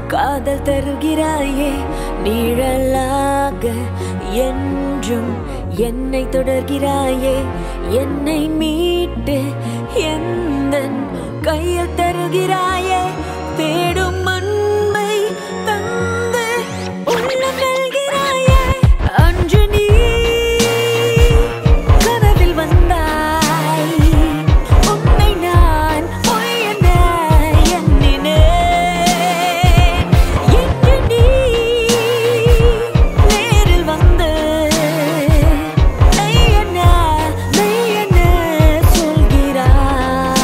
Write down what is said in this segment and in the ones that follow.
காதல் தருகிறாயே நிழலாக என்றும் என்னை தொடர்கிறாயே என்னை மீட்டு எந்த கையில் தருகிறாயே தேடும் அன்பை தந்து உள்ளம் வெல்கிறாயே அன்று நீ கனவில் வந்தாய் உன்னை நான் பொய் என எண்ணினேன் இன்று நீ நேரில் வந்து மெய் என மெய் என சொல்கிறாய்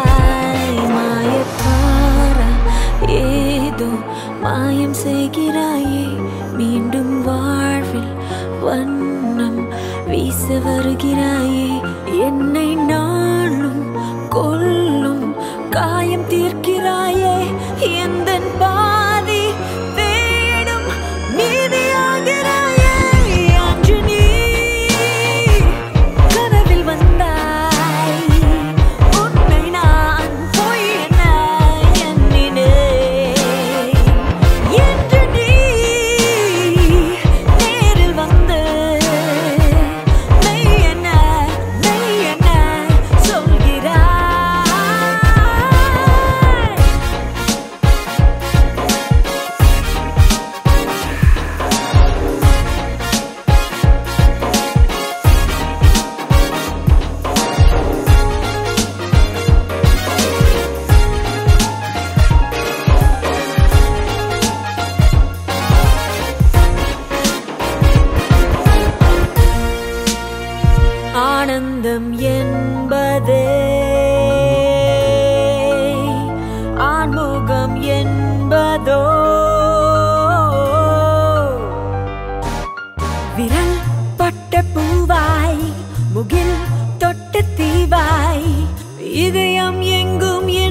மாயக்காரா ஏதோ மாயம் செய்கிறாயே மீண்டும் வாழ்வில் வண்ணம் வீச வருகிறாயே என்னை நாளும் கொல்லும் காயம் தீர்க்கிறாயே எந்த பாதி தேடும் நீதியாகிறாயே அன்று நீ கனவில் வந்தாய் உன்னை நான் பொய் என எண்ணினேன் என்று நீ நேரில் வந்து மெய் என மெய் என சொல்கிறாய் ஆனந்தம் என்பதே ஆன்முகம் என்பதோ விரல் பட்ட பூவாய் முகில் தொட்ட தீவாய் இதயம் எங்கும் என்